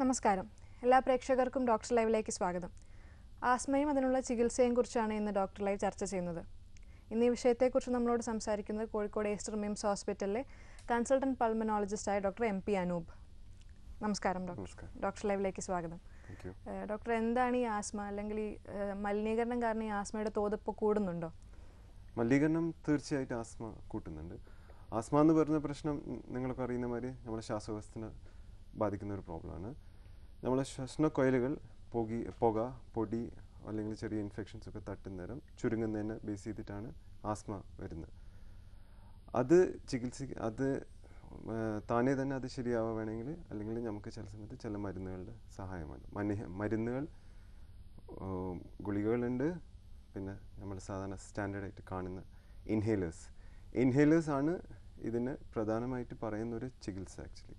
നമസ്കാരം എല്ലാ പ്രേക്ഷകർക്കും ഡോക്ടർ ലൈവിലേക്ക് സ്വാഗതം ആസ്മയും അതിനുള്ള ചികിത്സയും കുറിച്ചാണ് ഇന്ന് ഡോക്ടർ ലൈവ് ചർച്ച ചെയ്യുന്നത് ഇന്ന് ഈ വിഷയത്തെക്കുറിച്ച് നമ്മളോട് സംസാരിക്കുന്നത് കോഴിക്കോട് ഏസ്റ്റർ മിംസ് ഹോസ്പിറ്റലിലെ കൺസൾട്ടൻറ്റ് പൾമനോളജിസ്റ്റായ ഡോക്ടർ എം പി അനൂപ് നമസ്കാരം ഡോക്ടർ നമസ്കാരം. ഡോക്ടർ ലൈവിലേക്ക് സ്വാഗതം താങ്ക് യു ഏഹ് ഡോക്ടർ എന്താണ് ഈ ആസ്മ അല്ലെങ്കിൽ ഈ ഏഹ് മലിനീകരണം കാരണം ഈ ആസ്മയുടെ തോത് ഇപ്പോൾ കൂടുന്നുണ്ടോ മലിനീകരണം തീർച്ചയായിട്ടും ആസ്മ കൂട്ടുന്നുണ്ട് ആസ്മ എന്ന് പറയുന്ന പ്രശ്നം ഉം, നിങ്ങൾക്ക് അറിയുന്ന മാതിരി നമ്മുടെ ശ്വാസകോശത്തിനെ ബാധിക്കുന്ന ഒരു പ്രോബ്ലമാണ് നമ്മളെ ശ്വസനക്കൊയലുകൾ പുകി പുക പൊടി അല്ലെങ്കിൽ ചെറിയ ഇൻഫെക്ഷൻസ് ഒക്കെ തട്ടുന്നേരം ചുരുങ്ങുന്നതിനെ ബേസ് ചെയ്തിട്ടാണ് ആസ്മ വരുന്നത് അത് ചികിത്സ അത് ആ, താനേ തന്നെ അത് ശരിയാവാൻ വേണമെങ്കിൽ അല്ലെങ്കിൽ നമുക്ക് ചില സമയത്ത് ചില മരുന്നുകളുടെ സഹായമാണ് മനി മരുന്നുകൾ ആ, ഗുളികകളുണ്ട് പിന്നെ നമ്മൾ സാധാരണ സ്റ്റാൻഡേർഡായിട്ട് കാണുന്ന ഇൻഹേലേഴ്സ് ഇൻഹേലേഴ്സ് ആണ് ഇതിന് പ്രധാനമായിട്ട് പറയുന്ന ഒരു ചികിത്സ ആക്ച്വലി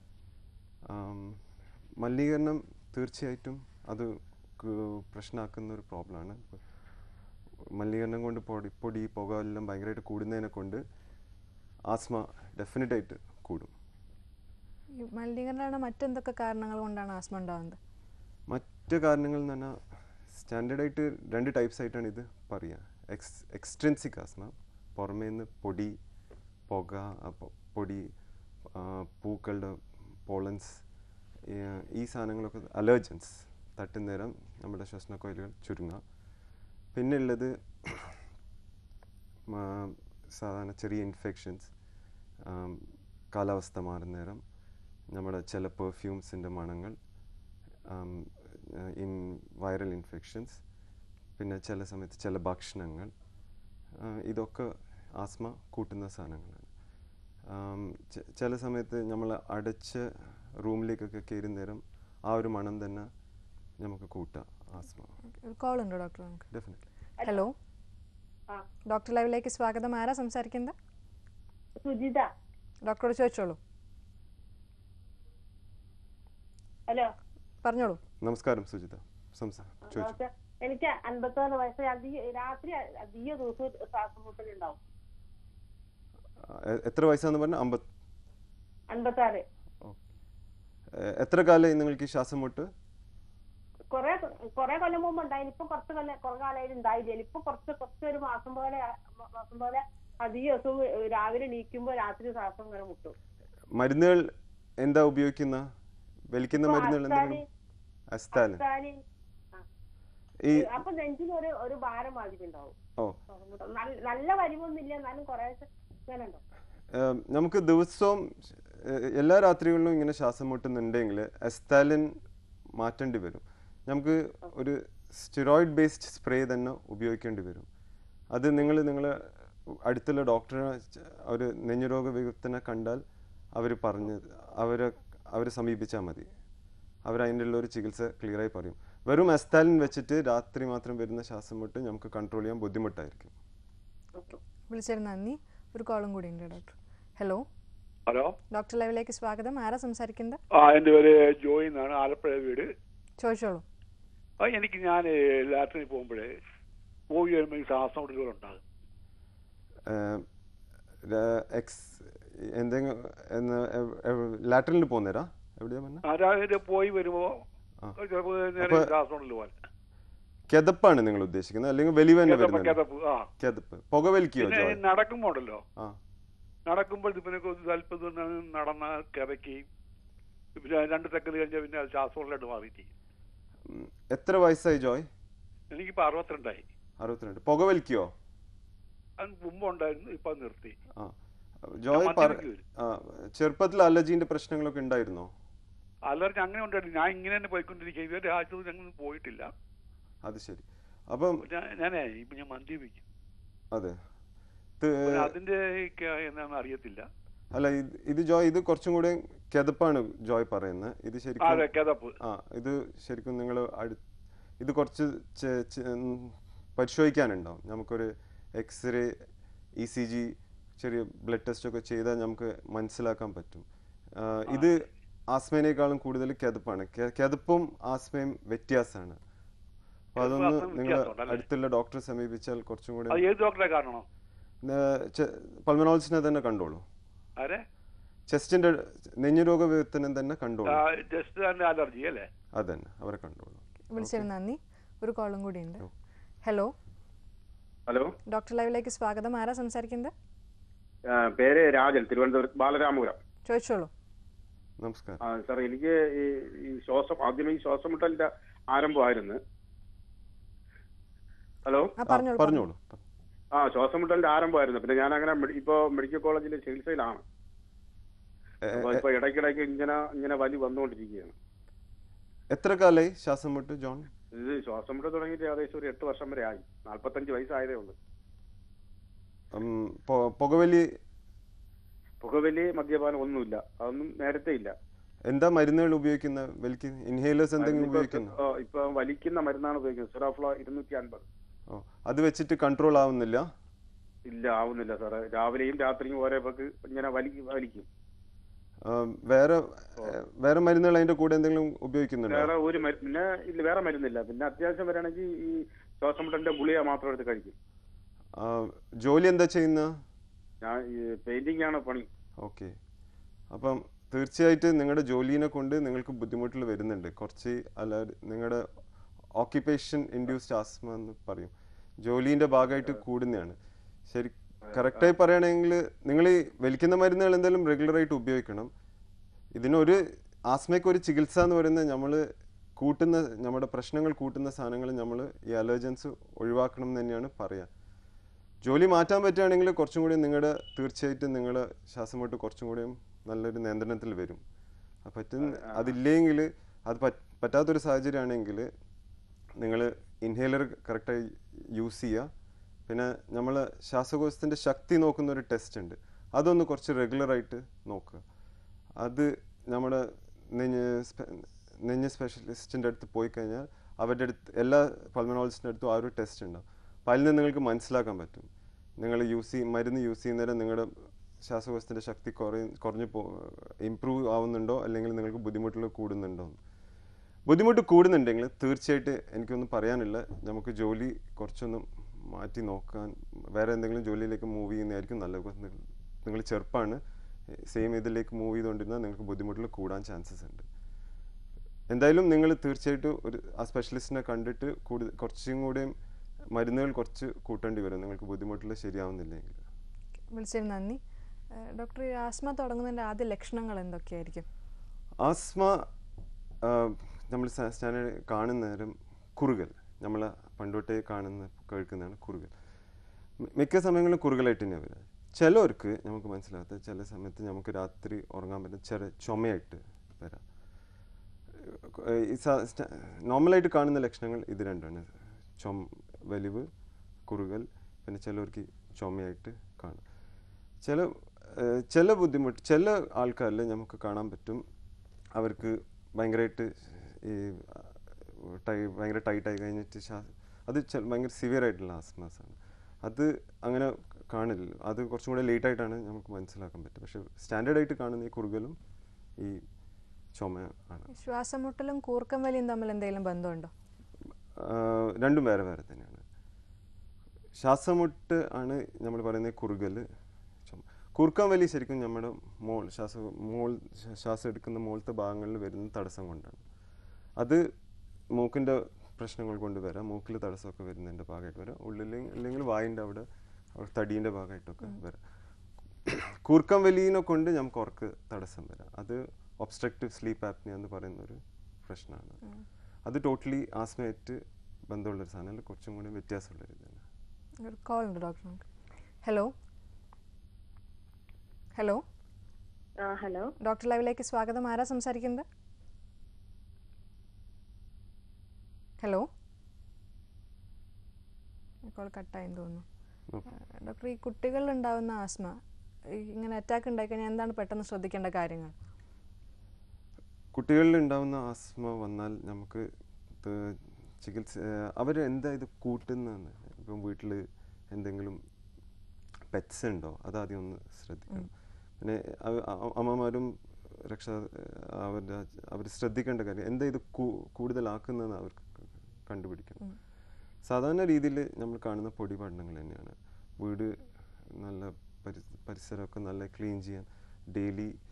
മലിനീകരണം തീർച്ചയായിട്ടും അത് കു- പ്രശ്നമാക്കുന്ന ഒരു പ്രോബ്ലമാണ് മലിനീകരണം കൊണ്ട് പൊടി പൊടി പുക എല്ലാം ഭയങ്കരമായിട്ട് കൂടുന്നതിനെ കൊണ്ട് ആസ്മ ഡെഫിനറ്റായിട്ട് കൂടും ഈ മലിനീകരണമാണ് മറ്റെന്തൊക്കെ കാരണങ്ങൾ കൊണ്ടാണ് ആസ്മ ഉണ്ടാകുന്നത് മറ്റ് കാരണങ്ങൾ എന്ന് പറഞ്ഞാൽ സ്റ്റാൻഡേർഡായിട്ട് രണ്ട് ടൈപ്സ് ആയിട്ടാണ് ഇത് പറയുക എക്സ് എക്സ്ട്രെൻസിക് ആസ്മ പുറമേ നിന്ന് പൊടി പുക ആ പൊ- പൊടി ആ, പൂക്കളുടെ പോളൻസ് ഈ സാധനങ്ങളൊക്കെ അലർജൻസ് തട്ടുന്നേരം നമ്മുടെ ശ്വസനക്കോയിലുകൾ ചുരുങ്ങുക പിന്നെ ഉള്ളത് മ- സാധാരണ ചെറിയ ഇൻഫെക്ഷൻസ് കാലാവസ്ഥ മാറുന്നേരം നമ്മുടെ ചില പെർഫ്യൂംസിൻ്റെ മണങ്ങൾ ഇൻ വൈറൽ ഇൻഫെക്ഷൻസ് പിന്നെ ചില സമയത്ത് ചില ഭക്ഷണങ്ങൾ ആ, ഇതൊക്കെ ആസ്മ കൂട്ടുന്ന സാധനങ്ങളാണ് ആം, ചെ- ചില സമയത്ത് നമ്മൾ അടച്ച റൂമിലേക്കൊക്കെ കയറി നേരം ആ ഒരു മണം തന്നെ നമുക്ക് കൂട്ടാം ആസ്മ ഒരു കോൾ ഉണ്ടോ ഡോക്ടർ നമുക്ക് ഡെഫിനറ്റ്ലി ഹലോ ആ ഡോക്ടർ ലൈവിലേക്ക് സ്വാഗതം ആരാ സംസാരിക്കുന്നത് സുജിത ഡോക്ടറോട് ചോദിച്ചോളൂ ഹലോ പറഞ്ഞോളൂ നമസ്കാരം സുജിത സംസാ ചോദിച്ചു ഡോക്ടർ എനിക്ക് അൻപത്താറ് വയസ്സ് അധിക രാത്രി അധിക ദിവസവും ശ്വാസം മുട്ടലുണ്ടാവും ആ, എ- എത്ര വയസ്സാന്ന് പറഞ്ഞാൽ അമ്പത് അൻപത്താറ് എ- എത്ര കാലമായി നിങ്ങൾക്ക് ഈ ശ്വാസം മുട്ട് കൊറേ കൊറേ കൊല്ലം മുമ്പ് ഉണ്ടായിന് ഇപ്പൊ കുറച്ച് കൊല്ലം കുറെ കാലമായിട്ട് ഉണ്ടായില്ല ഇപ്പൊ കുറച്ച് കുറച്ച് ഒരു മാസം പോലെ മ- മാസം പോലെ അധിക ദിവസവും രാവിലെ എണീക്കുമ്പോ രാത്രി ശ്വാസം ഇങ്ങനെ മുട്ടും മരുന്നുകൾ എന്താ ഉപയോഗിക്കുന്ന വലിക്കുന്ന ഇപ്പൊ മരുന്നുകൾ എന്തെങ്കിലും അസ്താലിൻ അസ്താലി, ആ. ഈ അപ്പൊ നെഞ്ചിന് ഒരു ഒരു ഭാരം മാതിരി ഉണ്ടാവും ഓ ശ്വാസം മുട്ടൽ. നല്ല- നല്ല വലിവൊന്നുമില്ല എന്നാലും കൊറേ ഇങ്ങനെ ഉണ്ടാവും ഏം, നമുക്ക് ദിവസവും ഏഹ്, എല്ലാ രാത്രികളിലും ഇങ്ങനെ ശ്വാസം മുട്ടുന്നുണ്ടെങ്കിൽ എസ്താലിൻ മാറ്റേണ്ടി വരും നമുക്ക് ഒരു സ്റ്റിറോയിഡ് ബേസ്ഡ് സ്പ്രേ തന്നെ ഉപയോഗിക്കേണ്ടി വരും അത് നിങ്ങൾ നിങ്ങൾ അടുത്തുള്ള ഡോക്ടറെ ഒരു നെഞ്ഞുരോഗ വിദഗ്ധനെ കണ്ടാൽ അവർ പറഞ്ഞ് അവരെ അവർ സമീപിച്ചാൽ മതി അവർ അതിൻ്റെ ഉള്ള ഒരു ചികിത്സ ക്ലിയറായി പറയും വെറും എസ്താലിൻ വെച്ചിട്ട് രാത്രി മാത്രം വരുന്ന ശ്വാസം മുട്ട് നമുക്ക് കൺട്രോൾ ചെയ്യാൻ ബുദ്ധിമുട്ടായിരിക്കും വിളിച്ചതിന് നന്ദി ഒരു കോളും കൂടി ഉണ്ട് ഡോക്ടർ ഹലോ ഹലോ ഡോക്ടർ ലൈവിലേക്ക് സ്വാഗതം ആരാ സംസാരിക്കുന്നത് ആ എൻ്റെ പേര് ജോയി എന്നാണ് ആലപ്പുഴ വീട് ചോദിച്ചോളൂ ആ എനിക്ക് ഞാൻ ലാട്രിനിൽ പോകുമ്പോഴേ പോയി വരുമ്പോൾ എനിക്ക് ശ്വാസം മുട്ടലുകൾ ഉണ്ടാകും എക്സ് എന്തെങ്കിലും ലാറ്ററിൽ പോകുന്നേരാ എവിടെയാ പറഞ്ഞ ആ രാവിലെ പോയി വരുമ്പോൾ ആ. ചിലപ്പോൾ നേരെ അപ്പൊ- ശ്വാസം മുട്ടൽ പോലെ കിതപ്പാണ് നിങ്ങൾ ഉദ്ദേശിക്കുന്നത് അല്ലെങ്കിൽ വലിവ് തന്നെ കിതപ്പ് വരുന്നത് കിതപ്പ് ആ കിതപ്പ് പുകവലിക്കോ പിന്നെ ജോയ് നടക്കുമ്പോൾ ഉണ്ടല്ലോ ആ നടക്കുമ്പോൾ പിന്നെ അല്പം ദൂരം നടന്ന കിതക്കുകയും പിന്നെ രണ്ട് സെക്കൻഡ് കഴിഞ്ഞാൽ പിന്നെ അത് ശ്വാസം മുട്ടലായിട്ട് മാറിയിട്ട് ഉം, എത്ര വയസ്സായി ജോയ് എനിക്കിപ്പോൾ അറുപത്തിരണ്ടായി അറുപത്തിരണ്ട് പുകവലിക്കോ അത് മുമ്പ് ഉണ്ടായിരുന്നു ഇപ്പം അത് നിർത്തി ആ ജോയ് ഞാൻ പറ മദ്യപിക്കും. ആ ചെറുപ്പത്തിൽ അലർജീന്റെ പ്രശ്നങ്ങളൊക്കെ ഉണ്ടായിരുന്നോ അലർജി അങ്ങനെ ഉണ്ടായിരുന്നു ഞാൻ ഇങ്ങനെ തന്നെ പോയിക്കൊണ്ടിരിക്കുക ഇതുവരെ ആഴ്ച ഞങ്ങൾ പോയിട്ടില്ല അത് ശരി അപ്പം ഞാൻ- ഞാനേ ഇപ്പൊ ഞാൻ മദ്യപിക്കും അതെ ത്- പിന്നെ അതിന്റെ ഒക്കെ എന്താണെന്ന് അറിയത്തില്ല അല്ല ഇത് ഇത് ജോയ് ഇത് കുറച്ചും കൂടെ കിതപ്പാണ് ജോയ് പറയുന്നത് ഇത് ശരിക്കും അതെ കിതപ്പ് ആ ഇത് ശരിക്കും നിങ്ങൾ അടു ഇത് കുറച്ച് ചെ- ചെ- ഉം, പരിശോധിക്കാനുണ്ടാവും നമുക്കൊരു എക്സ്റേ ഇ സി ജി ചെറിയ ബ്ലഡ് ടെസ്റ്റ് ഒക്കെ ചെയ്താൽ നമുക്ക് മനസ്സിലാക്കാൻ പറ്റും ആ, ഇത് ആസ്മേനേക്കാളും കൂടുതൽ കിതപ്പാണ് കെ- കിതപ്പും ആസ്മയും വ്യത്യാസമാണ് അപ്പോൾ അതൊന്ന് ആസ്മയും നിങ്ങൾ വ്യത്യാസമുണ്ടല്ലേ? അടുത്തുള്ള ഡോക്ടറെ സമീപിച്ചാൽ കുറച്ചും കൂടെ അത് ഏത് ഡോക്ടറെ കാണണോ പൾമനോളജിനെ തന്നെ കണ്ടോളൂ ആരെ ചെസ്റ്റിൻ്റെ നെഞ്ഞുരോഗ വിവർത്തനം തന്നെ കണ്ടോളൂ ജസ്റ്റ് തന്നെ അലർജി അല്ലേ അതന്നെ അവരെ കണ്ടോളൂ വിളിച്ചതിന് നന്ദി ഒരു കോളും കൂടി ഉണ്ട് ഓ. ഹലോ ഹലോ ഡോക്ടർ ലൈവിലേക്ക് സ്വാഗതം ആരാ സംസാരിക്കുന്നത് ആ, പേര് രാജൻ തിരുവനന്തപുരം ബാലരാമപുരം ചോദിച്ചോളൂ നമസ്കാരം ആ, സാർ എനിക്ക് ഈ ഈ ശ്വാസം ആദ്യമേ ഈ ശ്വാസം മുട്ടലിന്റെ ആരംഭമായിരുന്നു ഹലോ ആ ആ, പറഞ്ഞോളൂ പറഞ്ഞോളൂ ആ ശ്വാസം മുട്ടലിന്റെ ആരംഭമായിരുന്നു പിന്നെ ഞാൻ അങ്ങനെ മെഡി- ഇപ്പോ മെഡിക്കൽ കോളേജിൽ ചികിത്സയിലാണ് എ- അപ്പൊ ഇപ്പൊ ഇടയ്ക്കിടയ്ക്ക് ഇങ്ങനെ ഇങ്ങനെ വലി വന്നുകൊണ്ടിരിക്കുകയാണ് എത്ര കാലമായി ശ്വാസം മുട്ട് ജോൺ ഇത് ശ്വാസം മുട്ടൽ തുടങ്ങിയിട്ട് ഏകദേശം ഒരു എട്ട് വർഷം വരെ ആയി നാല്പത്തഞ്ച് വയസ്സായതേ ഉള്ളൂ ഉം, പൊ- പുകവലി പുകവലി മദ്യപാനം ഒന്നുമില്ല അതൊന്നും നേരത്തെ ഇല്ല എന്താ മരുന്നുകൾ ഉപയോഗിക്കുന്ന വലിക്ക് ഇൻഹേലേഴ്സ് എന്തെങ്കിലും ഇപ്പൊ- ഉപയോഗിക്കുന്നു ആ, ഇപ്പൊ വലിക്കുന്ന മരുന്നാണ് ഉപയോഗിക്കുന്നത് സിറാഫ്ലോ ഇരുന്നൂറ്റി അൻപത് ഓ അത് വെച്ചിട്ട് കൺട്രോൾ ആവുന്നില്ല ഇല്ല ആവുന്നില്ല സാറേ രാവിലെയും രാത്രിയും ഓരോ പക്ക് ഇങ്ങനെ വലി വലിക്കും ആ, വേറെ ഏ, വേറെ മരുന്നുകൾ അതിന്റെ കൂടെ എന്തെങ്കിലും ഉപയോഗിക്കുന്നുണ്ടോ വേറെ ഒരു മരു- പിന്നെ ഇല്ല വേറെ മരുന്നില്ല പിന്നെ അത്യാവശ്യം വരാണെങ്കിൽ ഈ ശ്വാസം മുട്ടലിന്റെ ഗുളിക മാത്രം എടുത്ത് കഴിക്കും ആ, ജോലി എന്താ ചെയ്യുന്ന ഞാൻ ഈ പെയിന്റിംഗ് ആണ് പണി ഓക്കെ അപ്പം തീർച്ചയായിട്ടും നിങ്ങളുടെ ജോലിനെ കൊണ്ട് നിങ്ങൾക്ക് ബുദ്ധിമുട്ടുകൾ വരുന്നുണ്ട് കുറച്ച് അല്ല നിങ്ങളുടെ ഓക്യുപ്പേഷൻ ഇൻഡ്യൂസ്ഡ് ആസ്മ എന്ന് പറയും ജോലീൻ്റെ ഭാഗമായിട്ട് കൂടുന്നതാണ് ശരി കറക്റ്റായി പറയുകയാണെങ്കിൽ നിങ്ങൾ ഈ വലിക്കുന്ന മരുന്നുകൾ എന്തായാലും റെഗുലറായിട്ട് ഉപയോഗിക്കണം ഇതിനൊരു ആസ്മയ്ക്ക് ഒരു ചികിത്സ എന്ന് പറയുന്നത് നമ്മൾ കൂട്ടുന്ന നമ്മുടെ പ്രശ്നങ്ങൾ കൂട്ടുന്ന സാധനങ്ങൾ നമ്മൾ ഈ അലർജൻസ് ഒഴിവാക്കണം എന്ന് തന്നെയാണ് പറയുക ജോലി മാറ്റാൻ പറ്റുകയാണെങ്കിൽ കുറച്ചും കൂടി നിങ്ങളുടെ തീർച്ചയായിട്ടും നിങ്ങളുടെ ശ്വാസം മുട്ട് കുറച്ചും കൂടിയും നല്ലൊരു നിയന്ത്രണത്തിൽ വരും അത് പറ്റുന്ന അതില്ലെങ്കിൽ അത് പറ്റ് പറ്റാത്തൊരു സാഹചര്യമാണെങ്കിൽ നിങ്ങൾ ഇൻഹേലർ കറക്റ്റായി യൂസ് ചെയ്യുക പിന്നെ നമ്മൾ ശ്വാസകോശത്തിൻ്റെ ശക്തി നോക്കുന്ന ഒരു ടെസ്റ്റ് ഉണ്ട് അതൊന്ന് കുറച്ച് റെഗുലറായിട്ട് നോക്കുക അത് നമ്മുടെ നെഞ്ഞ് സ്പെ- നെഞ്ഞ് സ്പെഷ്യലിസ്റ്റിൻ്റെ അടുത്ത് പോയി കഴിഞ്ഞാൽ അവരുടെ അടുത്ത് എല്ലാ പൾമനോളജിസ്റ്റിൻ്റെ അടുത്തും ആ ഒരു ടെസ്റ്റ് ഉണ്ടാവും അപ്പോൾ അതിൽ നിന്ന് നിങ്ങൾക്ക് മനസ്സിലാക്കാൻ പറ്റും നിങ്ങൾ യൂസ് ചെയ്യും മരുന്ന് യൂസ് ചെയ്യുന്നേരം നിങ്ങളുടെ ശ്വാസകോശത്തിൻ്റെ ശക്തി കുറയും കുറഞ്ഞു പോ ഇമ്പ്രൂവ് ആവുന്നുണ്ടോ അല്ലെങ്കിൽ നിങ്ങൾക്ക് ബുദ്ധിമുട്ടുകൾ കൂടുന്നുണ്ടോ എന്ന് ബുദ്ധിമുട്ട് കൂടുന്നുണ്ടെങ്കിൽ തീർച്ചയായിട്ടും എനിക്കൊന്നും പറയാനില്ല നമുക്ക് ജോലി കുറച്ചൊന്നും മാറ്റി നോക്കാൻ വേറെ എന്തെങ്കിലും ജോലിയിലേക്ക് മൂവ് ചെയ്യുന്നതായിരിക്കും നല്ലത് നിങ്ങൾ ചെറുപ്പമാണ് സെയിം ഇതിലേക്ക് മൂവ് ചെയ്തുകൊണ്ടിരുന്നാൽ നിങ്ങൾക്ക് ബുദ്ധിമുട്ടുകൾ കൂടാൻ ചാൻസസ് ഉണ്ട് എന്തായാലും നിങ്ങൾ തീർച്ചയായിട്ടും ഒരു ആ സ്പെഷ്യലിസ്റ്റിനെ കണ്ടിട്ട് കൂടുതൽ കുറച്ചും കൂടെയും മരുന്നുകൾ കുറച്ച് കൂട്ടേണ്ടി വരും നിങ്ങൾക്ക് ബുദ്ധിമുട്ടുകൾ ശരിയാവുന്നില്ലെങ്കിൽ വിളിച്ചതിന് നന്ദി ഏഹ് ഡോക്ടർ ഈ ആസ്മ തുടങ്ങുന്നതിൻ്റെ ആദ്യ ലക്ഷണങ്ങൾ എന്തൊക്കെയായിരിക്കും ആസ്മ നമ്മൾ സ്റ്റാൻഡേർഡ് കാണുന്ന നേരം കുറുകൽ നമ്മൾ പണ്ടോട്ടേ കാണുന്ന കേൾക്കുന്നതാണ് കുറുകൽ മി- മിക്ക സമയങ്ങളിലും കുറുകലായിട്ട് തന്നെ വരിക ചിലവർക്ക് നമുക്ക് മനസ്സിലാകാത്ത ചില സമയത്ത് നമുക്ക് രാത്രി ഉറങ്ങാൻ പറ്റും ചെറിയ ചുമയായിട്ട് വരാം ഏഹ് ഈ നോർമലായിട്ട് കാണുന്ന ലക്ഷണങ്ങൾ ഇത് രണ്ടാണ് ചുമ വലിവ് കുറുകൽ പിന്നെ ചിലവർക്ക് ചുമയായിട്ട് കാണും ചില ഏഹ് ചില ബുദ്ധിമുട്ട് ചില ആൾക്കാരിൽ നമുക്ക് കാണാൻ പറ്റും അവർക്ക് ഭയങ്കരമായിട്ട് ഈ ടൈ ഭയങ്കര ടൈറ്റായി കഴിഞ്ഞിട്ട് ശ്വാ അത് ചെ- ഭയങ്കര സിവിയർ ആയിട്ടുള്ള ആസ്മാസ് ആണ് അത് അങ്ങനെ കാണില്ല അത് കുറച്ചും കൂടെ ലേറ്റ് ആയിട്ടാണ് നമുക്ക് മനസ്സിലാക്കാൻ പറ്റും പക്ഷെ സ്റ്റാൻഡേർഡ് ആയിട്ട് കാണുന്ന ഈ കുറുകലും ഈ ചുമ ആണ് ഈ ശ്വാസമുട്ടലും കൂർക്കം വലിയും തമ്മിൽ എന്തെങ്കിലും ബന്ധമുണ്ടോ ആഹ് രണ്ടും വേറെ വേറെ തന്നെയാണ് ശ്വാസമുട്ട് ആണ് നമ്മൾ പറയുന്നത് കുറുകൽ ചുമ കുറുക്കാൻ വലി ശരിക്കും നമ്മുടെ മോൾ ശ്വാസ മോൾ ശ്വാ- ശ്വാസം എടുക്കുന്ന മുകളത്തെ ഭാഗങ്ങളിൽ വരുന്ന തടസ്സം കൊണ്ടാണ് അത് മൂക്കിൻ്റെ പ്രശ്നങ്ങൾ കൊണ്ട് വരാം മൂക്കിൽ തടസ്സമൊക്കെ വരുന്നതിൻ്റെ ഭാഗമായിട്ട് വരാം ഉള്ളിൽ അല്ലെങ്കിൽ വായിൻ്റെ അവിടെ അവിടെ തടീൻ്റെ ഭാഗമായിട്ടൊക്കെ വരാം കൂർക്കം വലിയനെ കൊണ്ട് നമുക്ക് ഉറക്ക് തടസ്സം വരാം അത് ഒബ്സ്ട്രക്റ്റീവ് സ്ലീപ്പ് ആപ്നിയ എന്ന് പറയുന്ന ഒരു പ്രശ്നമാണ് അത് ടോട്ടലി ആസ്മയായിട്ട് ബന്ധമുള്ളൊരു സാധനം കുറച്ചും കൂടി വ്യത്യാസമുള്ളൊരു ഇതാണ് ഒരു കോൾ ഉണ്ട് ഡോക്ടർ നമുക്ക് ഹലോ ഹലോ ആ ഹലോ ഡോക്ടർ ലൈവിലേക്ക് സ്വാഗതം ആരാ സംസാരിക്കുന്നത് ഹലോ കോൾ കട്ടായെന്ന് തോന്നുന്നു ഓക്കെ. ആ, ഡോക്ടർ ഈ കുട്ടികളിൽ ഉണ്ടാവുന്ന ആസ്മ ഈ ഇങ്ങനെ അറ്റാക്ക് ഉണ്ടായിക്കഴിഞ്ഞാൽ എന്താണ് പെട്ടെന്ന് ശ്രദ്ധിക്കേണ്ട കാര്യങ്ങൾ കുട്ടികളിൽ ഉണ്ടാവുന്ന ആസ്മ വന്നാൽ നമുക്ക് ഇത് ചികിത്സ അവർ എന്താ ഇത് കൂട്ടുന്നതെന്ന് ഇപ്പം വീട്ടിൽ എന്തെങ്കിലും പെറ്റ്സ് ഉണ്ടോ അതാദ്യം ഒന്ന് ശ്രദ്ധിക്കണം പിന്നെ അവ- അ- അമ്മമാരും രക്ഷാ അവരുടെ അവർ ശ്രദ്ധിക്കേണ്ട കാര്യം എന്താ ഇത് കൂ- കൂടുതലാക്കുന്നതെന്ന് അവർക്ക് കണ്ടുപിടിക്കണം സാധാരണ രീതിയിൽ നമ്മൾ കാണുന്ന പൊടി പഠനങ്ങൾ തന്നെയാണ് വീട് നല്ല പരി പരിസരമൊക്കെ നല്ല ക്ലീൻ ചെയ്യാൻ ഡെയിലി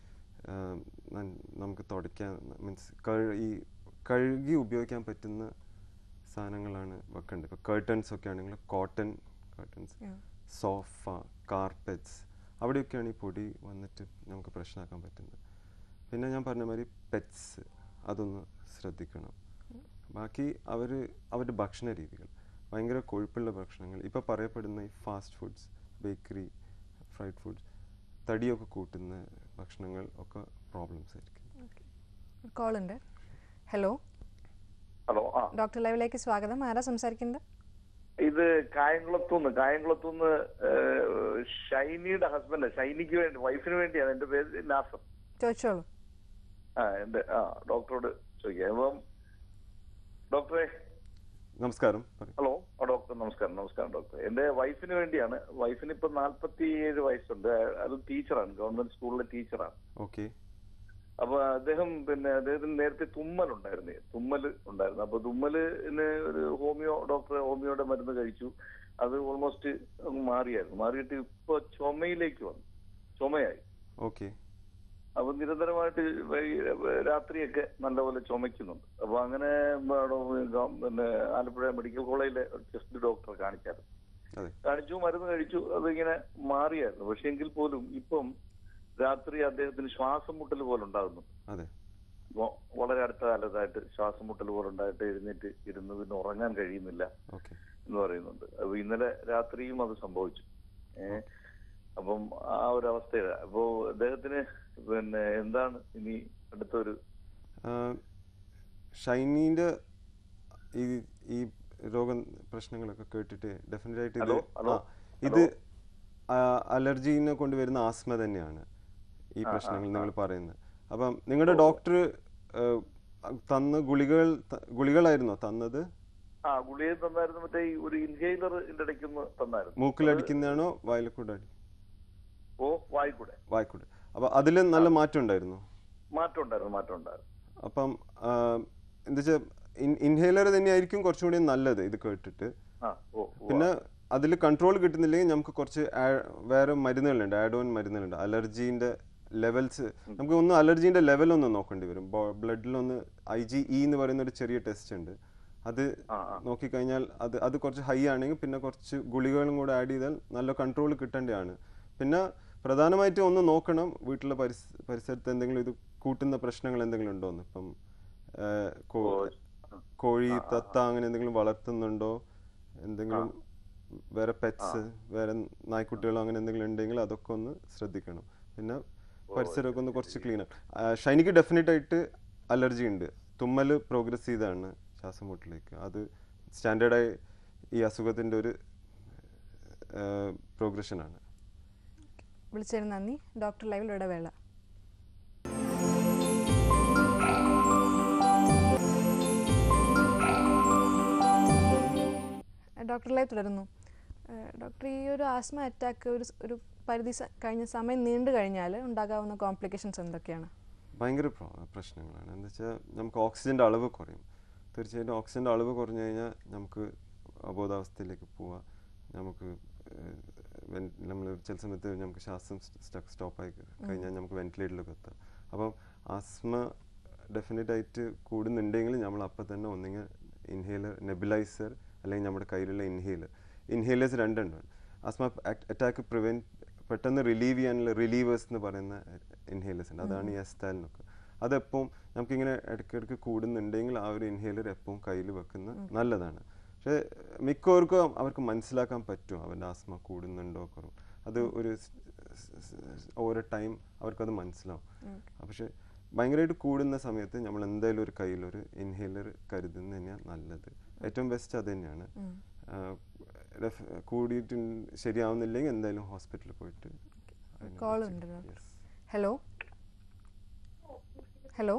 ആം, നൻ- നമുക്ക് തുടയ്ക്കാൻ മീൻസ് ഈ കഴുകി ഉപയോഗിക്കാൻ പറ്റുന്ന സാധനങ്ങളാണ് വെക്കേണ്ടത് ഇപ്പോൾ കേർട്ടൻസ് ഒക്കെ ആണെങ്കിൽ cotton curtains Yeah. Sofa carpets അവിടെയൊക്കെയാണ് ഈ പൊടി വന്നിട്ട് നമുക്ക് പ്രശ്നമാക്കാൻ പറ്റുന്നത് പിന്നെ ഞാൻ പറഞ്ഞ മാതിരി പെറ്റ്സ് അതൊന്ന് ശ്രദ്ധിക്കണം ബാക്കി അവർ അവരുടെ ഭക്ഷണ രീതികൾ ഭയങ്കര കൊഴുപ്പുള്ള ഭക്ഷണങ്ങൾ ഇപ്പോൾ പറയപ്പെടുന്ന ഈ fast foods bakery fried foods തടിയൊക്കെ കൂട്ടുന്ന ഭക്ഷണങ്ങൾ ഒക്കെ പ്രോബ്ലംസ് ആയിരിക്കും കോൾ ഉണ്ട് ഹലോ ഹലോ ആ ഡോക്ടർ ലൈവിലേക്ക് സ്വാഗതം ആരാ സംസാരിക്കുന്നത് ഇത് കായംകുളത്തുനിന്ന് കായംകുളത്തുനിന്ന് ഏഹ്, ഷൈനിയുടെ ഹസ്ബൻഡ് ഷൈനിക്ക് വേണ്ടി വൈഫിന് വേണ്ടിയാണ് എന്റെ പേര് നാസർ ചോദിച്ചോളൂ ആ എന്റെ ആ ഡോക്ടറോട് ചോദിക്കാം അപ്പം ഡോക്ടറെ നമസ്കാരം പറയൂ ഹലോ ആ ഡോക്ടർ നമസ്കാരം നമസ്കാരം ഡോക്ടർ എന്റെ വൈഫിന് വേണ്ടിയാണ് വൈഫിന് ഇപ്പൊ നാല്പത്തി ഏഴ് വയസ്സുണ്ട് അത് ടീച്ചറാണ് ഗവൺമെന്റ് സ്കൂളിലെ ടീച്ചറാണ് ഓക്കെ അപ്പൊ അദ്ദേഹം പിന്നെ അദ്ദേഹത്തിന് നേരത്തെ തുമ്മൽ ഉണ്ടായിരുന്നു തുമ്മൽ ഉണ്ടായിരുന്നു അപ്പൊ തുമ്മലിന് ഒരു ഹോമിയോ ഡോക്ടർ ഹോമിയോയുടെ മരുന്ന് കഴിച്ചു അത് ഓൾമോസ്റ്റ് മാറിയായിരുന്നു മാറിയിട്ട് ഇപ്പൊ ചുമയിലേക്ക് വന്നു ചുമയായി ഓക്കെ അപ്പൊ നിരന്തരമായിട്ട് വൈ- രാത്രിയൊക്കെ നല്ലപോലെ ചുമയ്ക്കുന്നുണ്ട് അപ്പൊ അങ്ങനെ അവിടെ ഗവ- പിന്നെ ആലപ്പുഴ മെഡിക്കൽ കോളേജിലെ ചെസ്റ്റ് ഡോക്ടറെ കാണിച്ചായിരുന്നു അതെ കാണിച്ചു മരുന്ന് കഴിച്ചു അതിങ്ങനെ മാറിയായിരുന്നു പക്ഷെ എങ്കിൽ പോലും ഇപ്പം രാത്രി അദ്ദേഹത്തിന് ശ്വാസം മുട്ടൽ പോലെ ഉണ്ടാകുന്നു അതെ വ- വളരെ അടുത്ത കാലത്തായിട്ട് ശ്വാസം മുട്ടൽ പോലെ ഉണ്ടായിട്ട് എഴുന്നേറ്റ് ഇരുന്ന് പിന്നെ ഉറങ്ങാൻ കഴിയുന്നില്ല ഓക്കെ എന്ന് പറയുന്നുണ്ട് അപ്പൊ ഇന്നലെ രാത്രിയും അത് സംഭവിച്ചു ഏഹ് അപ്പം ആ ഒരു അവസ്ഥയില അപ്പോ അദ്ദേഹത്തിന് പിന്നെ എന്താണ് ഇനി അടുത്തൊരു ഷൈനീൻ്റെ ഈ ഈ രോഗ പ്രശ്നങ്ങളൊക്കെ കേട്ടിട്ട് ഡെഫിനറ്റ് ആയിട്ട് ഇത് ഹലോ, ഹലോ, ആ, ഇത് അലർജീനെ കൊണ്ടുവരുന്ന ആസ്മ തന്നെയാണ് ഈ ആ, പ്രശ്നങ്ങൾ ആ, നിങ്ങൾ പറയുന്നത് അപ്പം നിങ്ങളുടെ ഡോക്ടർ തന്ന ഗുളികൾ ത- ഗുളികളായിരുന്നോ തന്നത് ആ ഗുളിക തന്നായിരുന്നു മറ്റേ ഈ ഒരു ഇൻഹേലർ ഇതിന്റെ ഇടയ്ക്കൊന്ന് തന്നായിരുന്നു മൂക്കിലടിക്കുന്നതാണോ വായിലക്കൂടെ അടി ഓ വായിക്കൂടെ വായിക്കൂടെ അപ്പം അതിൽ നല്ല മാറ്റം ഉണ്ടായിരുന്നു മാറ്റം ഉണ്ടായിരുന്നു മാറ്റം ഉണ്ടായിരുന്നു അപ്പം എന്താ വെച്ചാൽ ഇൻഹേലർ തന്നെയായിരിക്കും കുറച്ചും കൂടി നല്ലത് ഇത് കേട്ടിട്ട് ആ ഓ ഓ, പിന്നെ അതിൽ കൺട്രോൾ കിട്ടുന്നില്ലെങ്കിൽ നമുക്ക് കുറച്ച് ആ- വേറെ മരുന്നുകളുണ്ട് ആഡ് ഓൺ മരുന്നുകളുണ്ട് അലർജീൻ്റെ ലെവൽസ് നമുക്ക് ഒന്ന് അലർജീൻ്റെ ലെവൽ ഒന്ന് നോക്കേണ്ടി വരും ബ്ലഡിലൊന്ന് ഐ ജി ഇ എന്ന് പറയുന്ന ഒരു ചെറിയ ടെസ്റ്റ് ഉണ്ട് അത് ആ, ആ. നോക്കിക്കഴിഞ്ഞാൽ അത് അത് കുറച്ച് ഹൈ ആണെങ്കിൽ പിന്നെ കുറച്ച് ഗുളികകളും കൂടെ ആഡ് ചെയ്താൽ നല്ല കൺട്രോൾ കിട്ടേണ്ടതാണ് പിന്നെ പ്രധാനമായിട്ടും ഒന്ന് നോക്കണം വീട്ടിലെ പരിസ പരിസരത്ത് എന്തെങ്കിലും ഇത് കൂട്ടുന്ന പ്രശ്നങ്ങൾ എന്തെങ്കിലും ഉണ്ടോ എന്ന് ഇപ്പം ആ, കോ- കോഴി തത്ത അങ്ങനെ എന്തെങ്കിലും വളർത്തുന്നുണ്ടോ എന്തെങ്കിലും വേറെ പെറ്റ്സ് വേറെ നായ്ക്കുട്ടികളോ അങ്ങനെ എന്തെങ്കിലും ഉണ്ടെങ്കിൽ അതൊക്കെ ഒന്ന് ശ്രദ്ധിക്കണം പിന്നെ പരിസരമൊക്കെ ഒന്ന് കുറച്ച് ക്ലീൻ ഷൈനിക്ക് ഡെഫിനറ്റ് ആയിട്ട് അലർജി ഉണ്ട് തുമ്മൽ പ്രോഗ്രസ് ചെയ്താണ് ശ്വാസം മുട്ടലേക്ക് അത് സ്റ്റാൻഡേർഡായി ഈ അസുഖത്തിൻ്റെ ഒരു പ്രോഗ്രഷനാണ് വിളിച്ചതിന് നന്ദി ഡോക്ടർ ലൈവിൽ ഇടവേള ഡോക്ടർ ലൈവ് തുടരുന്നു ഏഹ് ഡോക്ടർ ഈ ഒരു ആസ്മ അറ്റാക്ക് ഒരു സ്- ഒരു പരിധി സ- കഴിഞ്ഞ സമയം നീണ്ടു കഴിഞ്ഞാൽ ഉണ്ടാകാവുന്ന കോംപ്ലിക്കേഷൻസ് എന്തൊക്കെയാണ് ഭയങ്കര പ്രോ- പ്രശ്നങ്ങളാണ് എന്താ വെച്ചാൽ നമുക്ക് ഓക്സിജൻ്റെ അളവ് കുറയും തീർച്ചയായിട്ടും ഓക്സിജൻ്റെ അളവ് കുറഞ്ഞു കഴിഞ്ഞാൽ നമുക്ക് അബോധാവസ്ഥയിലേക്ക് പോവാം നമുക്ക് നമ്മൾ ചില സമയത്ത് നമുക്ക് ശ്വാസം സ്റ്റക്ക് സ്റ്റോപ്പായി കഴിഞ്ഞാൽ നമുക്ക് വെന്റിലേറ്ററിലൊക്കെ എത്താം അപ്പം ആസ്മ ഡെഫിനറ്റ് ആയിട്ട് കൂടുന്നുണ്ടെങ്കിൽ നമ്മൾ അപ്പം തന്നെ ഒന്നെങ്കിൽ ഇൻഹേലർ നെബിലൈസർ അല്ലെങ്കിൽ നമ്മുടെ കയ്യിലുള്ള ഇൻഹേലർ ഇൻഹേലേഴ്സ് രണ്ടുണ്ട് ആസ്മ അറ്റാക്ക് പ്രിവെൻറ്റ് പെട്ടെന്ന് റിലീവ് ചെയ്യാനുള്ള റിലീവേഴ്സ് എന്ന് പറയുന്ന ഇൻഹേലേഴ്സ് ഉണ്ട് അതാണ് ഈ എസ്താലിനൊക്കെ അതെപ്പം നമുക്കിങ്ങനെ ഇടയ്ക്കിടയ്ക്ക് കൂടുന്നുണ്ടെങ്കിൽ ആ ഒരു ഇൻഹേലർ എപ്പോഴും കയ്യിൽ വെക്കുന്ന നല്ലതാണ് പക്ഷേ മിക്കവർക്കും അവർക്ക് മനസ്സിലാക്കാൻ പറ്റും അവൻ്റെ ആസ്മ കൂടുന്നുണ്ടോ കുറവ് അത് ഒരു സ്- സ്- സ്- ഓരോ ടൈം അവർക്കത് മനസ്സിലാവും പക്ഷെ ഭയങ്കരമായിട്ട് കൂടുന്ന സമയത്ത് നമ്മൾ എന്തായാലും ഒരു കയ്യിലൊരു ഇൻഹേലർ കരുതുന്നത് തന്നെയാണ് നല്ലത് ഏറ്റവും ബെസ്റ്റ് അത് തന്നെയാണ് ആ, റെഫ്- കൂടിയിട്ട് ശരിയാവുന്നില്ലെങ്കിൽ എന്തായാലും ഹോസ്പിറ്റലിൽ പോയിട്ട് അതിനെ കോൾ check- ഉണ്ട് doctor yes. Hello hello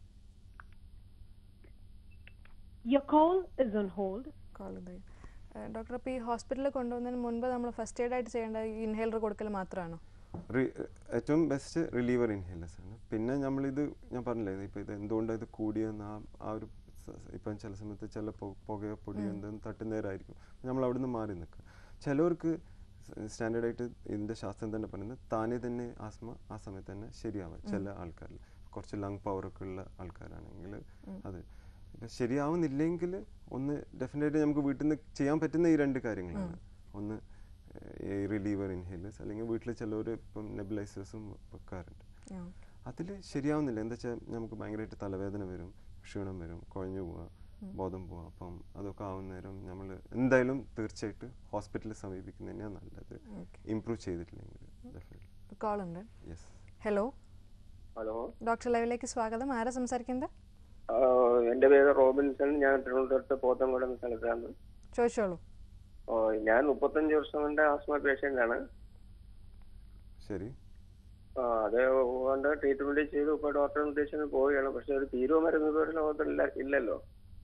Your call is on hold. Call ഉണ്ട് ഡോക്ടർ അപ്പോൾ ഈ ഹോസ്പിറ്റലിൽ കൊണ്ടുപോകുന്നതിന് മുൻപ് നമ്മൾ ഫസ്റ്റ് എയ്ഡ് ആയിട്ട് ചെയ്യേണ്ട ഈ ഇൻഹേലർ കൊടുക്കൽ മാത്രമാണോ റി- ഏറ്റവും ബെസ്റ്റ് റിലീവർ ഇൻഹേലേഴ്സ് ആണ് പിന്നെ നമ്മളിത് ഞാൻ പറഞ്ഞില്ലേ ഇപ്പോൾ ഇത് എന്തുകൊണ്ടാണ് ഇത് കൂടിയെന്ന് ആ ആ ഒരു സ- ഇപ്പം ചില സമയത്ത് ചില പൊ- പുകയോ പൊടിയോ എന്തെങ്കിലും തട്ടുന്നേരമായിരിക്കും നമ്മൾ അവിടെ നിന്ന് മാറി നിൽക്കുക ചിലവർക്ക് സ്റ്റാൻഡേർഡ് ആയിട്ട് ഇതിൻ്റെ ശാസ്ത്രം തന്നെ പറയുന്നത് താനെ തന്നെ ആസ്മ ആ സമയത്ത് തന്നെ ശരിയാവാം ചില ആൾക്കാരിൽ കുറച്ച് ലങ് പവറൊക്കെ ഉള്ള ആൾക്കാരാണെങ്കിൽ അത് ഇപ്പം ശരിയാവുന്നില്ലെങ്കിൽ ഒന്ന് ഡെഫിനറ്റ്ലി നമുക്ക് വീട്ടിൽ നിന്ന് ചെയ്യാൻ പറ്റുന്ന ഈ രണ്ട് കാര്യങ്ങളാണ് ഒന്ന് റിലീവർ ഇൻഹേലേഴ്സ് അല്ലെങ്കിൽ വീട്ടിൽ ചിലവർ ഇപ്പം നെബുലൈസേഴ്സും വെക്കാറുണ്ട് ആ. അതിൽ ശരിയാവുന്നില്ല എന്താ വെച്ചാൽ നമുക്ക് ഭയങ്കരമായിട്ട് തലവേദന വരും ക്ഷീണം വരും കുഴഞ്ഞു പോവുക ബോധം പോവുക അപ്പം അതൊക്കെ ആവുന്ന നേരം നമ്മൾ എന്തായാലും തീർച്ചയായിട്ടും ഹോസ്പിറ്റലിൽ സമീപിക്കുന്നത് തന്നെയാണ് നല്ലത് ഇമ്പ്രൂവ് ചെയ്തിട്ടില്ലെങ്കിൽ ഡെഫിനറ്റ്ലി കോൾ ഉണ്ട് യെസ് ഹലോ ഹലോ ഡോക്ടർ ലൈവിലേക്ക് സ്വാഗതം ആരാ സംസാരിക്കുന്നത് ആ, എൻ്റെ പേര് റോബിൻസൺ ഞാൻ തിരുവനന്തപുരത്ത് പോത്തൻകോട് എന്ന സ്ഥലത്താണ് ചോദിച്ചോളൂ ഓ, ഞാൻ മുപ്പത്തഞ്ച് വർഷം കൊണ്ട് ആസ്മ പേഷ്യൻ്റ് ആണ് ശരി ആ, അത് കൊണ്ട് ട്രീറ്റ്മെന്റ് ചെയ്തു ഇപ്പോൾ ഡോക്ടർ നിർദ്ദേശിച്ച് പോവുകയാണ് പക്ഷെ ഒരു തീരുവ മരുന്ന് ഇതുവരെ ലോകത്തില്ല ഇല്ലല്ലോ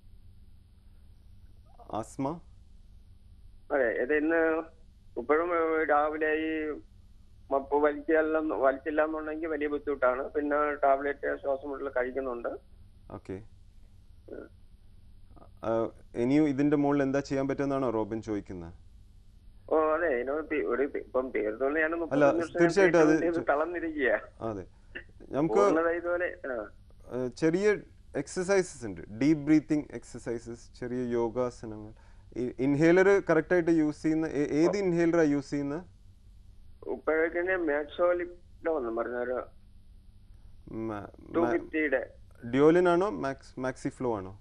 ആസ്മ അതെ ഇത് ഇന്ന് ഇപ്പോഴും ഏഹ്, രാവിലെ ഈ മപ്പ് വലിച്ചില്ല വലിച്ചില്ല എന്നുണ്ടെങ്കിൽ വലിയ ബുദ്ധിമുട്ടാണ് പിന്നെ ടാബ്ലറ്റ് ശ്വാസം മുട്ടൽ കഴിക്കുന്നുണ്ട് ഓക്കെ ഇനിയും ഇതിൻ്റെ മുകളിൽ എന്താ ചെയ്യാൻ പറ്റുമെന്നാണോ റോബിൻ ചോദിക്കുന്നത് ഓ അതെ ഇതിനോട് പി- ഒരു പി- ഇപ്പം തീർന്നുകൊണ്ട് ഞാൻ അല്ല, മുപ്പത്തഞ്ച് വർഷം തീർച്ചയായിട്ടും അത് treatment ചെയ്ത് തളർന്നിരിക്കുക അതെ നമുക്ക് പൂർണ്ണത ഇതുപോലെ ആ ഏഹ് ചെറിയ എക്സസൈസസ് ഉണ്ട് ഡീപ് ബ്രീത്തിങ് എക്സസൈസസ് ചെറിയ യോഗാസനങ്ങൾ ഇൻഹേലർ കറക്റ്റായിട്ട് യൂസ് ചെയ്യുന്ന ഏ- ഏത് ഇൻഹേലറാണ് യൂസ് ചെയ്യുന്നത് ഇപ്പോഴേക്കിനെ മാക്സോലിപ്ലോ എന്ന് പറഞ്ഞൊരു ടു ഫിഫ്റ്റിയുടെ ഡ്യോലിൻ ആണോ മാക്സ് മാക്സി ഫ്ലോ ആണോ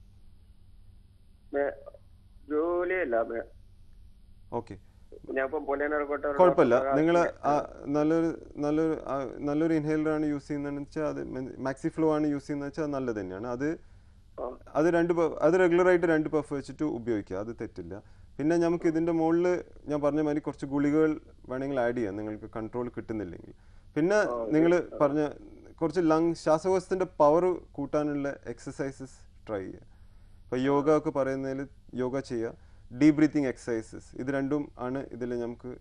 ജോലിയല്ല മേ- ഓക്കെ ഞാൻ ഇപ്പം പൊന്നേനർക്കോട്ടെ ഒരു കുഴപ്പമില്ല ഡോക്ടറെ നിങ്ങൾ കാണിച്ചിട്ട് നല്ലൊരു നല്ലൊരു ആ, നല്ലൊരു ഇൻഹേലർ ആണ് യൂസ് ചെയ്യുന്നതെന്ന് വെച്ചാൽ അത് മാക്സി ഫ്ലോ ആണ് യൂസ് ചെയ്യുന്നത് വെച്ചാൽ അത് നല്ലത് തന്നെയാണ് അത് ആ. അത് രണ്ട് പ- അത് regular ആയിട്ട് രണ്ട് പഫ് വെച്ചിട്ട് ഉപയോഗിക്കുക അത് തെറ്റില്ല പിന്നെ നമുക്ക് ഇതിൻ്റെ മുകളിൽ ഞാൻ പറഞ്ഞ മാതിരി കുറച്ച് ഗുളികകൾ വേണമെങ്കിൽ ആഡ് ചെയ്യാം നിങ്ങൾക്ക് കൺട്രോൾ കിട്ടുന്നില്ലെങ്കിൽ പിന്നെ നിങ്ങൾ പറഞ്ഞ കുറച്ച് ലങ് ശ്വാസകോശത്തിൻ്റെ പവർ കൂട്ടാനുള്ള എക്സസൈസസ് ട്രൈ ചെയ്യുക ഇപ്പോൾ യോഗ ഒക്കെ പറയുന്നതിൽ യോഗ ചെയ്യുക ഡീപ് ബ്രീത്തിങ് എക്സസൈസസ് ഇത് രണ്ടും ആണ് ഇതിൽ നമുക്ക്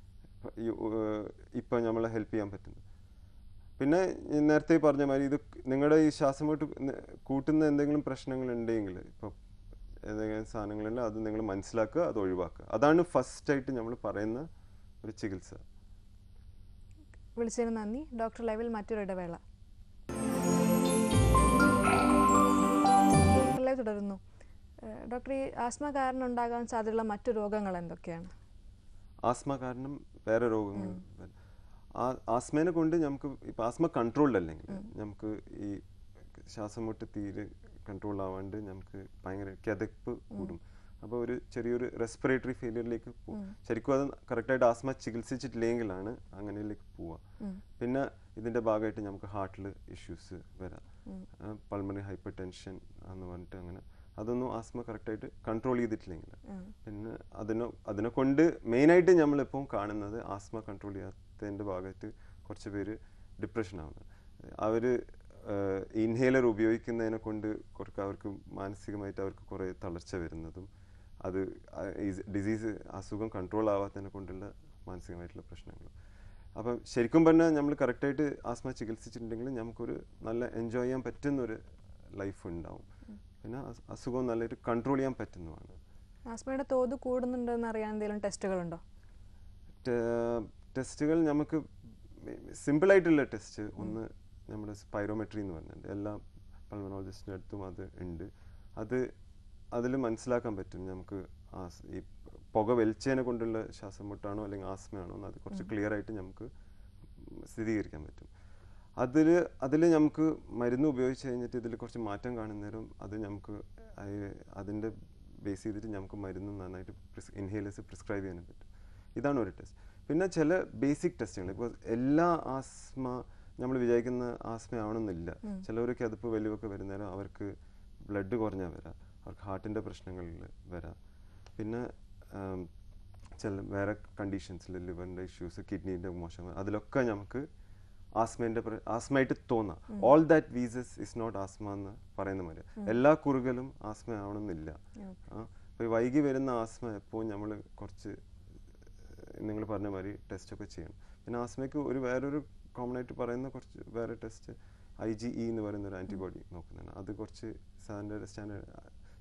ഇപ്പം നമ്മളെ ഹെൽപ്പ് ചെയ്യാൻ പറ്റുന്നത് പിന്നെ ഈ നേരത്തെ പറഞ്ഞ മാതിരി ഇത് നിങ്ങളുടെ ഈ ശ്വാസം മുട്ട് ന- കൂട്ടുന്ന എന്തെങ്കിലും പ്രശ്നങ്ങൾ ഉണ്ടെങ്കിൽ ഇപ്പോൾ ഏതെങ്കിലും സാധനങ്ങളുണ്ട് അത് നിങ്ങൾ മനസ്സിലാക്കുക അത് ഒഴിവാക്കുക അതാണ് ഫസ്റ്റ് ആയിട്ട് നമ്മൾ പറയുന്ന ഒരു ചികിത്സ വിളിച്ചതിന് നന്ദി ഡോക്ടർ ലൈവിൽ മറ്റൊരു ഇടവേള ഡോക്ടർ ലൈവ് തുടരുന്നു ഏഹ് ഡോക്ടർ ഈ ആസ്മ കാരണം ഉണ്ടാകാൻ സാധ്യതയുള്ള മറ്റു രോഗങ്ങൾ എന്തൊക്കെയാണ് ആസ്മ കാരണം വേറെ രോഗങ്ങൾ വരും. ആ ആസ്മേനെ കൊണ്ട് നമുക്ക് ഇപ്പം ആസ്മ കൺട്രോൾഡ് അല്ലെങ്കിൽ നമുക്ക് ഈ ശ്വാസം മുട്ട് തീരെ കൺട്രോൾ ആവാണ്ട് നമുക്ക് ഭയങ്കര കിതപ്പ് കൂടും അപ്പോൾ ഒരു ചെറിയൊരു റെസ്പിറേറ്ററി ഫെയിലിയറിലേക്ക് പോകും ശരിക്കും അത് കറക്റ്റായിട്ട് ആസ്മ ചികിത്സിച്ചിട്ടില്ലെങ്കിലാണ് അങ്ങനെയിലേക്ക് പോവുക പിന്നെ ഇതിൻ്റെ ഭാഗമായിട്ട് നമുക്ക് ഹാർട്ടിൽ ഇഷ്യൂസ് വരാം പൾമണറി ഹൈപ്പർ ടെൻഷൻ എന്ന് പറഞ്ഞിട്ട് അങ്ങനെ അതൊന്നും ആസ്മ കറക്റ്റായിട്ട് കൺട്രോൾ ചെയ്തിട്ടില്ലെങ്കിൽ പിന്നെ അതിനെ അതിനെ കൊണ്ട് മെയിനായിട്ട് നമ്മളിപ്പോൾ കാണുന്നത് ആസ്മ കൺട്രോൾ ചെയ്യാത്തതിൻ്റെ ഭാഗമായിട്ട് കുറച്ച് പേര് ഡിപ്രഷൻ ആവുന്നത് അവർ ഇൻഹേലർ ഉപയോഗിക്കുന്നതിനെ കൊണ്ട് കുറച്ച് അവർക്ക് മാനസികമായിട്ട് അവർക്ക് കുറേ തളർച്ച വരുന്നതും അത് ഡിസീസ് അസുഖം കൺട്രോൾ ആവാത്തതിനെ കൊണ്ടുള്ള മാനസികമായിട്ടുള്ള പ്രശ്നങ്ങളും അപ്പം ശരിക്കും പറഞ്ഞാൽ നമ്മൾ കറക്റ്റായിട്ട് ആസ്മ ചികിത്സിച്ചിട്ടുണ്ടെങ്കിൽ നമുക്കൊരു നല്ല എൻജോയ് ചെയ്യാൻ പറ്റുന്ന ഒരു ലൈഫ് ഉണ്ടാവും പിന്നെ അസ്- അസുഖം നല്ലൊരു കൺട്രോൾ ചെയ്യാൻ പറ്റുന്നതാണ് ആസ്മയുടെ തോത് കൂടുന്നുണ്ടെന്ന് അറിയാൻ എന്തെങ്കിലും ടെസ്റ്റുകളുണ്ടോ ടെസ്റ്റുകൾ നമുക്ക് സിമ്പിളായിട്ടുള്ള ടെസ്റ്റ് ഒന്ന് നമ്മുടെ സ്പൈറോമെട്രി എന്ന് പറഞ്ഞിട്ടുണ്ട് എല്ലാ പൾമനോളജിസ്റ്റിൻ്റെ അടുത്തും അത് ഉണ്ട് അത് അതിൽ മനസ്സിലാക്കാൻ പറ്റും നമുക്ക് ആസ് ഈ പുക വലിച്ചതിനെ കൊണ്ടുള്ള ശ്വാസം മുട്ടാണോ അല്ലെങ്കിൽ ആസ്മയാണോ എന്ന് അത് കുറച്ച് ക്ലിയർ ആയിട്ട് നമുക്ക് സ്ഥിരീകരിക്കാൻ പറ്റും അതിൽ അതിൽ നമുക്ക് മരുന്ന് ഉപയോഗിച്ച് കഴിഞ്ഞിട്ട് ഇതിൽ കുറച്ച് മാറ്റം കാണുന്നേരം അത് നമുക്ക് അയ് അതിൻ്റെ ബേസ് ചെയ്തിട്ട് നമുക്ക് മരുന്ന് നന്നായിട്ട് പ്രിസ് ഇൻഹേലേഴ്സ് പ്രിസ്ക്രൈബ് ചെയ്യാനും പറ്റും ഇതാണ് ഒരു ടെസ്റ്റ് പിന്നെ ചില ബേസിക് ടെസ്റ്റുകൾ ഇപ്പോൾ എല്ലാ ആസ്മ നമ്മൾ വിചാരിക്കുന്ന ആസ്മ ആവണമെന്നില്ല ചിലവർക്ക് അതിപ്പോൾ വലിയൊക്കെ വരുന്നേരം അവർക്ക് ബ്ലഡ് കുറഞ്ഞാൽ വരാം അവർക്ക് ഹാർട്ടിൻ്റെ പ്രശ്നങ്ങളിൽ വരാം പിന്നെ ആം, ചില വേറെ കണ്ടീഷൻസിൽ ലിവറിൻ്റെ ഇഷ്യൂസ് കിഡ്നീൻ്റെ മോശം അതിലൊക്കെ നമുക്ക് ആസ്മേൻ്റെ ആസ്മയായിട്ട് തോന്നാം all that wheezes is not asthma എന്ന് പറയുന്ന മാതിരി എല്ലാ കുറുകലും ആസ്മ ആവണമെന്നില്ല ആ അപ്പോൾ ഈ വൈകി വരുന്ന ആസ്മ എപ്പോഴും നമ്മൾ കുറച്ച് നിങ്ങൾ പറഞ്ഞ മാതിരി ടെസ്റ്റൊക്കെ ചെയ്യണം പിന്നെ ആസ്മയ്ക്ക് ഒരു വേറൊരു കോമൺ ആയിട്ട് പറയുന്ന കുറച്ച് വേറെ ടെസ്റ്റ് ഐ ജി ഇ എന്ന് പറയുന്ന ഒരു ആൻറ്റിബോഡി നോക്കുന്നുണ്ട് അത് കുറച്ച് സ്റ്റാൻഡേർഡ് സ്റ്റാൻഡേർഡ്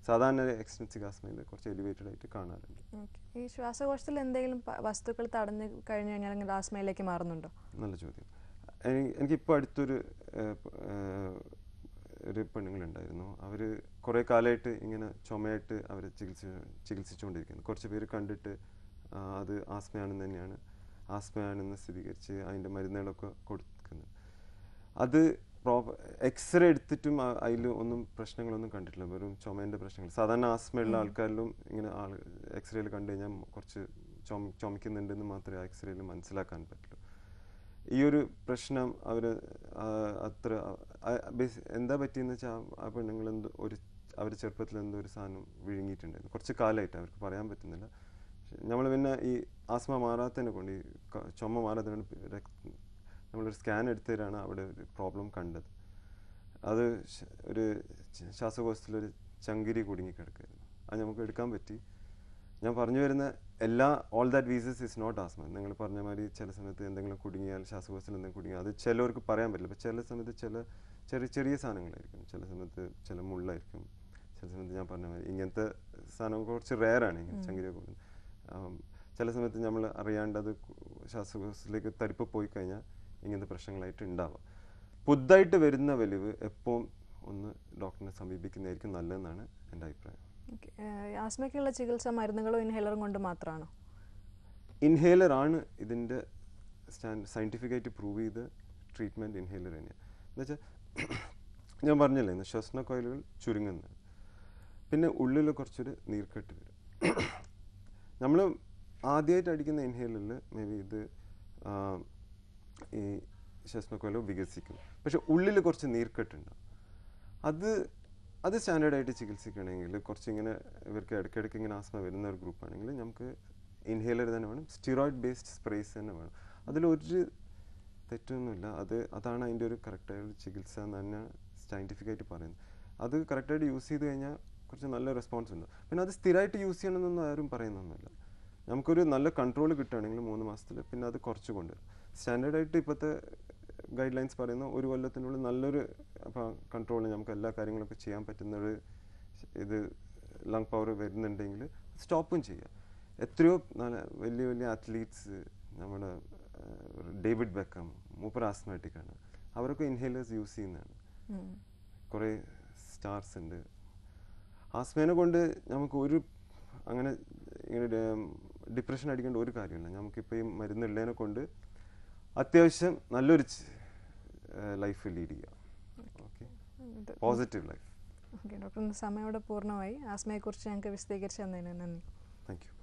സാധാരണ എക്സ്റ്റൻസിവ് ആസ്മയിൽ കുറച്ച് എലിവേറ്റഡ് ആയിട്ട് കാണാറുണ്ട് ഓക്കെ ഈ ശ്വാസകോശത്തിൽ എന്തെങ്കിലും പ- വസ്തുക്കൾ തടഞ്ഞു കഴിഞ്ഞു കഴിഞ്ഞാൽ അല്ലെങ്കിൽ ആസ്മയിലേക്ക് മാറുന്നുണ്ടോ നല്ല ചോദ്യം എനി- എനിക്കിപ്പോൾ അടുത്തൊരു ഏഹ്, പ- ഏഹ്, ഒരു പെണ്ണുങ്ങളുണ്ടായിരുന്നു അവർ കുറേ കാലമായിട്ട് ഇങ്ങനെ ചുമയായിട്ട് അവർ ചികിത്സ ചികിത്സിച്ചുകൊണ്ടിരിക്കുന്നു കുറച്ച് പേര് കണ്ടിട്ട് ആ, അത് ആസ്മയാണെന്ന് തന്നെയാണ് ആസ്മയാണെന്ന് സ്ഥിരീകരിച്ച് അതിൻ്റെ മരുന്നുകളൊക്കെ കൊടുക്കുന്നു അത് പ്രോപ്പർ എക്സ്റേ എടുത്തിട്ടും അതിൽ ഒന്നും പ്രശ്നങ്ങളൊന്നും കണ്ടിട്ടില്ല വെറും ചുമേൻ്റെ പ്രശ്നങ്ങൾ സാധാരണ ആസ്മയുള്ള ആൾക്കാരിലും ഇങ്ങനെ ആൾ എക്സ്റേയിൽ കണ്ടു കഴിഞ്ഞാൽ കുറച്ച് ചുമ ചുമക്കുന്നുണ്ടെന്ന് മാത്രമേ എക്സ്റേയിൽ മനസ്സിലാക്കാൻ പറ്റുള്ളൂ ഈ ഒരു പ്രശ്നം അവർ അത്ര ആ, ബേസ്- എന്താ പറ്റിയെന്ന് വെച്ചാൽ ആ പെണ്ണുങ്ങൾ എന്തോ ഒരു അവർ ചെറുപ്പത്തിൽ എന്തോ ഒരു സാധനം വിഴുങ്ങിയിട്ടുണ്ടായിരുന്നു കുറച്ച് കാലമായിട്ട് അവർക്ക് പറയാൻ പറ്റുന്നില്ല നമ്മൾ പിന്നെ ഈ ആസ്മ മാറാത്തതിനെ കൊണ്ട് ഈ ക- ചുമ മാറാത്തതിനെ കൊണ്ട് രക്ത- നമ്മളൊരു സ്കാൻ എടുത്തതിലാണ് അവിടെ ഒരു പ്രോബ്ലം കണ്ടത് അത് ശ- ഒരു ച- ശ്വാസകോശത്തിലൊരു ചങ്കിരി കുടുങ്ങി കിടക്കായിരുന്നു അത് നമുക്ക് എടുക്കാൻ പറ്റി ഞാൻ പറഞ്ഞു വരുന്ന എല്ലാ all that wheezes is not asthma നിങ്ങൾ പറഞ്ഞ മാതിരി ചില സമയത്ത് എന്തെങ്കിലും കുടുങ്ങിയാൽ ശ്വാസകോശത്തിൽ എന്തെങ്കിലും കുടുങ്ങിയാൽ അത് ചിലവർക്ക് പറയാൻ പറ്റില്ല അപ്പോൾ ചില സമയത്ത് ചില ചെറിയ ചെറിയ സാധനങ്ങളായിരിക്കും ചില സമയത്ത് ചില മുള്ളായിരിക്കും ചില സമയത്ത് ഞാൻ പറഞ്ഞ മാതിരി ഇങ്ങനത്തെ സാധനം കുറച്ച് റെയറാണ് ഇങ്ങനെ ചങ്കിരി കൂടുന്നത് ആം, ചില സമയത്ത് നമ്മൾ അറിയാണ്ട് അത് കു- ശ്വാസകോശത്തിലേക്ക് തരിപ്പ് പോയി കഴിഞ്ഞാൽ ഇങ്ങനത്തെ പ്രശ്നങ്ങളായിട്ട് ഉണ്ടാവാം പുതുതായിട്ട് വരുന്ന വലിവ് എപ്പോഴും ഒന്ന് ഡോക്ടറിനെ സമീപിക്കുന്നതായിരിക്കും നല്ലതെന്നാണ് എൻ്റെ അഭിപ്രായം ഓക്കെ ആസ്മയ്ക്കുള്ള ചികിത്സ മരുന്നുകളും ഇൻഹേലറും കൊണ്ട് മാത്രമാണോ ഇൻഹേലർ ആണ് ഇതിൻ്റെ സ്റ്റാൻഡ് സയൻറ്റിഫിക്കായിട്ട് പ്രൂവ് ചെയ്ത ട്രീറ്റ്മെൻറ്റ് ഇൻഹേലർ തന്നെയാണ് എന്നുവെച്ചാൽ ഞാൻ പറഞ്ഞല്ലേ ഇന്ന് ശ്വസന കോയിലുകൾ ചുരുങ്ങുന്നത് പിന്നെ ഉള്ളിൽ കുറച്ചൊരു നീർക്കെട്ട് വരും നമ്മൾ ആദ്യമായിട്ട് അടിക്കുന്ന ഇൻഹേലറിൽ മേ ബി ഇത് ആ, ഈ ശ്വസനക്കോല വികസിക്കും പക്ഷെ ഉള്ളിൽ കുറച്ച് നീർക്കെട്ടുണ്ടാവും അത് അത് സ്റ്റാൻഡേർഡായിട്ട് ചികിത്സിക്കണമെങ്കിൽ കുറച്ചിങ്ങനെ ഇവർക്ക് ഇടയ്ക്കിടയ്ക്ക് ഇങ്ങനെ ആസ്മ വരുന്ന ഒരു ഗ്രൂപ്പാണെങ്കിൽ നമുക്ക് ഇൻഹേലർ തന്നെ വേണം സ്റ്റിറോയിഡ് ബേസ്ഡ് സ്പ്രേസ് തന്നെ വേണം അതിലൊരു തെറ്റൊന്നുമില്ല അത് അതാണ് അതിൻ്റെ ഒരു കറക്റ്റായ ഒരു ചികിത്സ എന്ന് തന്നെ സയൻറ്റിഫിക്കായിട്ട് പറയുന്നത് അത് കറക്റ്റായിട്ട് യൂസ് ചെയ്ത് കഴിഞ്ഞാൽ കുറച്ച് നല്ല റെസ്പോൺസ് ഉണ്ട് പിന്നെ അത് സ്ഥിരമായിട്ട് യൂസ് ചെയ്യണമെന്നൊന്നും ആരും പറയുന്നൊന്നുമില്ല നമുക്കൊരു നല്ല കൺട്രോൾ കിട്ടുകയാണെങ്കിൽ മൂന്ന് മാസത്തിൽ പിന്നെ അത് കുറച്ച് കൊണ്ടുവരും സ്റ്റാൻഡേർഡായിട്ട് ഇപ്പോഴത്തെ ഗൈഡ് ലൈൻസ് പറയുന്ന ഒരു കൊല്ലത്തിനുള്ളിൽ നല്ലൊരു അപ്പോൾ കൺട്രോൾ നമുക്ക് എല്ലാ കാര്യങ്ങളൊക്കെ ചെയ്യാൻ പറ്റുന്ന ഒരു ഇത് ലങ് പവർ വരുന്നുണ്ടെങ്കിൽ സ്റ്റോപ്പും ചെയ്യാം എത്രയോ നല്ല വലിയ വലിയ അത്ലീറ്റ്സ് നമ്മുടെ ഏഹ്, ഡേവിഡ് ബെക്കം മൂപ്പർ ആസ്മാറ്റിക് ആണ് അവരൊക്കെ ഇൻഹേലേഴ്സ് യൂസ് ചെയ്യുന്നതാണ് ഉം. കുറേ സ്റ്റാർസ് ഉണ്ട് ആസ്മേനെ കൊണ്ട് നമുക്ക് ഒരു അങ്ങനെ ഇങ്ങനെ ഡിപ്രഷൻ അടിക്കേണ്ട ഒരു കാര്യമില്ല നമുക്കിപ്പോൾ ഈ മരുന്നുള്ളതിനെ കൊണ്ട് അത്യാവശ്യം നല്ലൊരു ലൈഫ് ലീഡ് ചെയ്യാം ഓക്കെ ഇത് പോസിറ്റീവ് ലൈഫ് ഓക്കെ ഡോക്ടർ ഇന്ന് സമയം ഇവിടെ പൂർണ്ണമായി ആസ്മയെക്കുറിച്ച് ഞങ്ങൾക്ക് വിശദീകരിച്ച് തന്നതിന് നന്ദി താങ്ക് യു